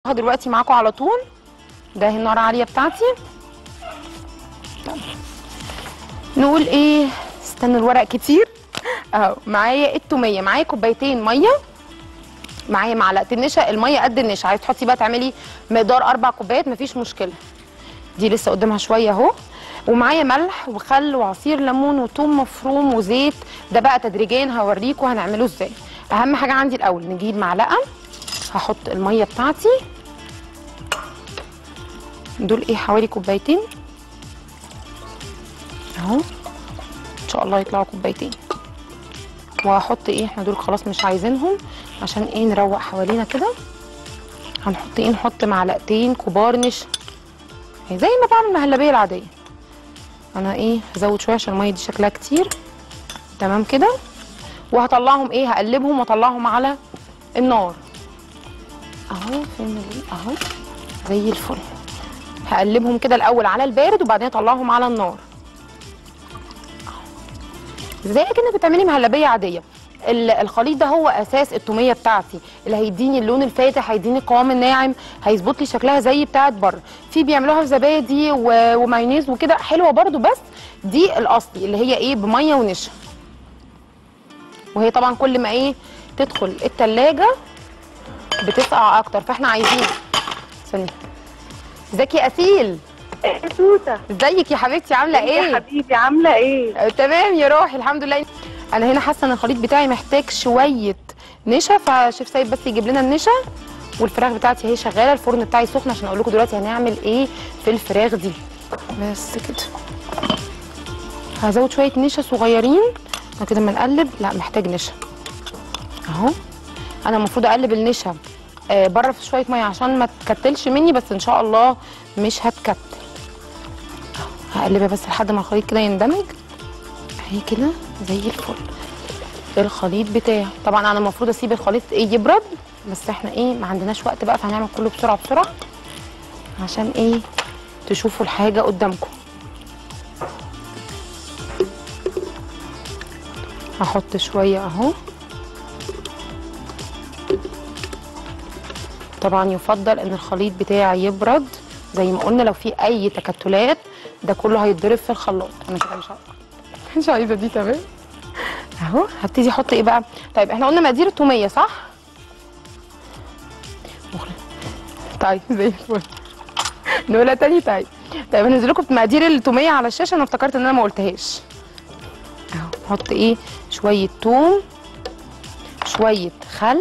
دلوقتي معاكم على طول ده هي النار عاليه بتاعتي طب. نقول ايه استنوا الورق كتير اهو معايا التوميه معايا كوبايتين ميه معايا معلقتين نشا الميه قد النشا عايز تحطي بقى تعملي مقدار اربع كوبايات مفيش مشكله دي لسه قدامها شويه اهو ومعايا ملح وخل وعصير ليمون وثوم مفروم وزيت ده بقى تدريجيا هوريكم هنعمله ازاي اهم حاجه عندي الاول نجيب معلقه هحط الميه بتاعتي دول ايه حوالي كوبايتين اهو ان شاء الله يطلعوا كوبايتين وهحط ايه احنا دول خلاص مش عايزينهم عشان ايه نروق حوالينا كده هنحط ايه نحط معلقتين كبار نشا يعني زي ما بعمل المهلبيه العاديه انا ايه هزود شويه عشان الميه دي شكلها كتير تمام كده وهطلعهم ايه هقلبهم واطلعهم على النار اهو فين ال- اهو زي الفل هقلبهم كده الاول على البارد وبعدين اطلعهم على النار زي كأنك بتعملي مهلبيه عاديه ال- الخليط ده هو اساس التوميه بتاعتي اللي هيديني اللون الفاتح هيديني القوام الناعم هيظبط لي شكلها زي بتاعت بره في بيعملوها في زبادي و- ومايونيز وكده حلوه برده بس دي الاصلي اللي هي ايه بميه ونشا وهي طبعا كل ما ايه تدخل التلاجة بتسقع اكتر فاحنا عايزين ثانيه ازيك يا اسيل ايه توته ازيك يا حبيبتي عامله يا ايه حبيبي عامله ايه آه، تمام يا روحي الحمد لله انا هنا حاسه ان الخليط بتاعي محتاج شويه نشا فشيف سيد بس يجيب لنا النشا والفراخ بتاعتي اهي شغاله الفرن بتاعي سخن عشان اقول لكم دلوقتي هنعمل ايه في الفراخ دي بس كده هزود شويه نشا صغيرين بعد كده اما نقلب لا محتاج نشا اهو انا المفروض اقلب النشا آه بره في شويه ميه عشان ما تكتلش مني بس ان شاء الله مش هتكتل هقلبها بس لحد ما الخليط كده يندمج اهي كده زي الفل الخليط بتاعي طبعا انا المفروض اسيب الخليط ايه يبرد بس احنا ايه ما عندناش وقت بقى فهنعمل كله بسرعه بسرعه عشان ايه تشوفوا الحاجه قدامكم هحط شويه اهو طبعا يفضل ان الخليط بتاعي يبرد زي ما قلنا لو في اي تكتلات ده كله هيتضرب في الخلاط انا كده مش عارفه مش عايزه دي تمام اهو هبتدي احط ايه بقى طيب احنا قلنا مقادير التوميه صح طيب زي الفل نقولها تاني طيب طيب هنزل لكم بمقادير التوميه على الشاشه انا افتكرت ان انا ما قلتهاش اهو نحط ايه شويه توم شويه خل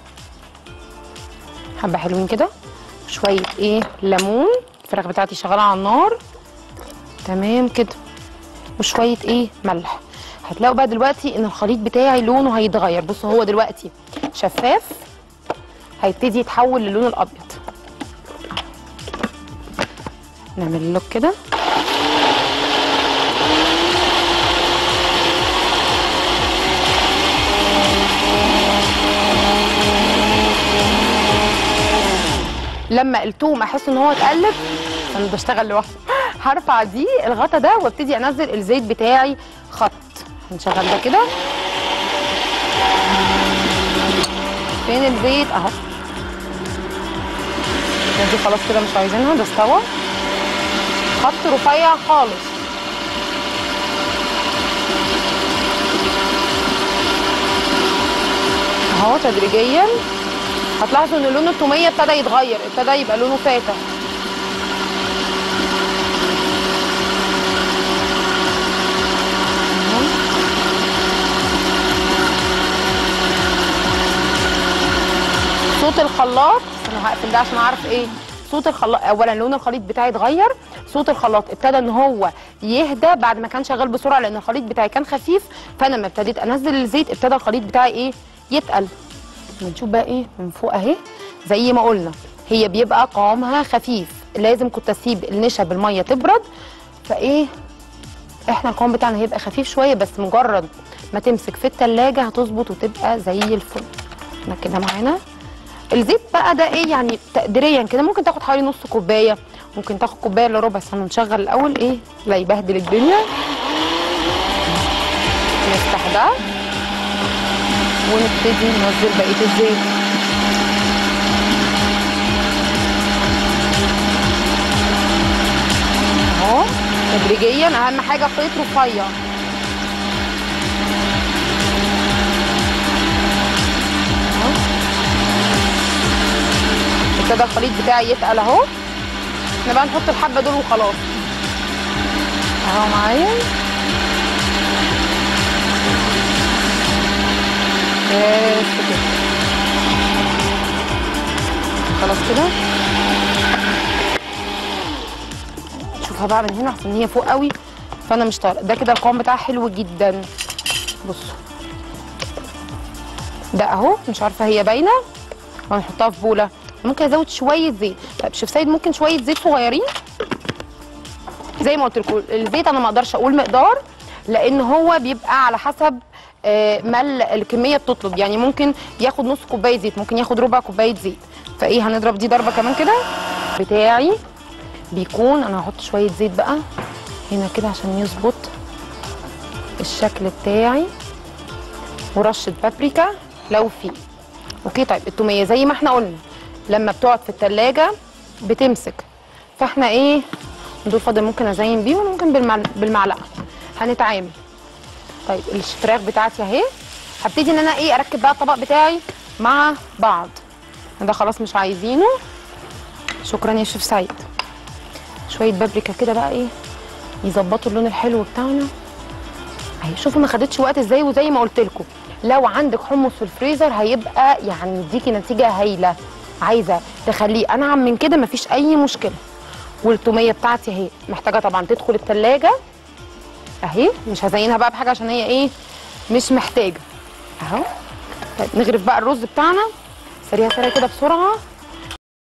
حبه حلوين كده شويه ايه ليمون الفراخ بتاعتي شغاله على النار تمام كده وشويه ايه ملح هتلاقوا بقى دلوقتي ان الخليط بتاعي لونه هيتغير بصوا هو دلوقتي شفاف هيبتدي يتحول للون الابيض نعمل اللوك كده لما التوم احس ان هو اتقلب انا بشتغل لوحدي هرفع دي الغطا ده وابتدي انزل الزيت بتاعي خط هنشغل ده كده فين الزيت اهو دي خلاص كده مش عايزينها ده استوى خط رفيع خالص اهو تدريجيا هتلاحظوا ان لون التوميه ابتدى يتغير ابتدى يبقى لونه فاتح أهو. صوت الخلاط انا هقفل ده عشان اعرف ايه صوت الخلاط اولا لون الخليط بتاعي اتغير صوت الخلاط ابتدى ان هو يهدى بعد ما كان شغال بسرعه لان الخليط بتاعي كان خفيف فانا لما ابتديت انزل الزيت ابتدى الخليط بتاعي ايه يتقل بنشوف بقى ايه من فوق اهي زي ما قلنا هي بيبقى قوامها خفيف لازم كنت اسيب النشا بالميه تبرد فايه احنا القوام بتاعنا هيبقى خفيف شويه بس مجرد ما تمسك في التلاجة هتظبط وتبقى زي الفل احنا كده معانا الزيت بقى ده ايه يعني تقديريا كده ممكن تاخد حوالي نص كوبايه ممكن تاخد كوبايه الا ربع بس هنشغل الاول ايه لا يبهدل الدنيا نفتح ده ونبتدي ننزل بقيه الزيت تدريجيا اهم حاجه خيط رفيع أهو. ابتدى الخليط بتاعي يتقل اهو احنا بقى نحط الحبه دول وخلاص اهو معايا بس كده خلاص كده شوفها بقى من هنا عشان هي فوق قوي فانا مش طالع ده كده القوام بتاعها حلو جدا بصوا ده اهو مش عارفه هي باينه وهنحطها في بوله ممكن ازود شويه زيت طيب شيف سيد ممكن شويه زيت صغيرين زي ما قلت لكم الزيت انا ما اقدرش اقول مقدار لان هو بيبقى على حسب آه، ما ال- الكميه بتطلب يعني ممكن ياخد نص كوبايه زيت ممكن ياخد ربع كوبايه زيت فايه هنضرب دي ضربه كمان كده بتاعي بيكون انا هحط شويه زيت بقى هنا كده عشان يظبط الشكل بتاعي ورشه بابريكا لو في اوكي طيب التوميه زي ما احنا قلنا لما بتقعد في التلاجة بتمسك فاحنا ايه دول فاضل ممكن ازين بيهم ممكن بالمعل... بالمعلقه هنتعامل طيب الفراخ بتاعتي اهي هبتدي ان انا ايه اركب بقى الطبق بتاعي مع بعض ده خلاص مش عايزينه شكرا يا شيف سعيد شويه بابريكا كده بقى ايه يظبطوا اللون الحلو بتاعنا اهي شوفوا ما خدتش وقت ازاي وزي ما قلت لكم لو عندك حمص في الفريزر هيبقى يعني يديكي نتيجه هايله عايزه تخليه انعم من كده مفيش اي مشكله والتوميه بتاعتي اهي محتاجه طبعا تدخل التلاجة اهي مش هزينها بقى بحاجه عشان هي ايه مش محتاجه اهو طيب نغرف بقى الرز بتاعنا سريع سريع كده بسرعه